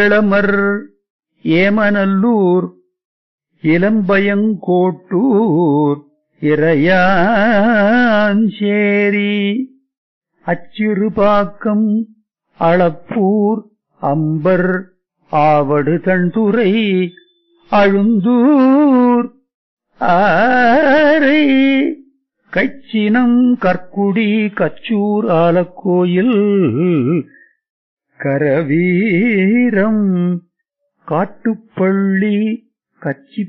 இளமர் Emanallur Ilampayankottur Iraiyancheri Achirupakkam Alappur Ambar Avadu Thanthurai Azhundur Arai Kachinam Karkudi Kachur ஆலக்கோயில் கரவீரம் Kattupalli கச்சி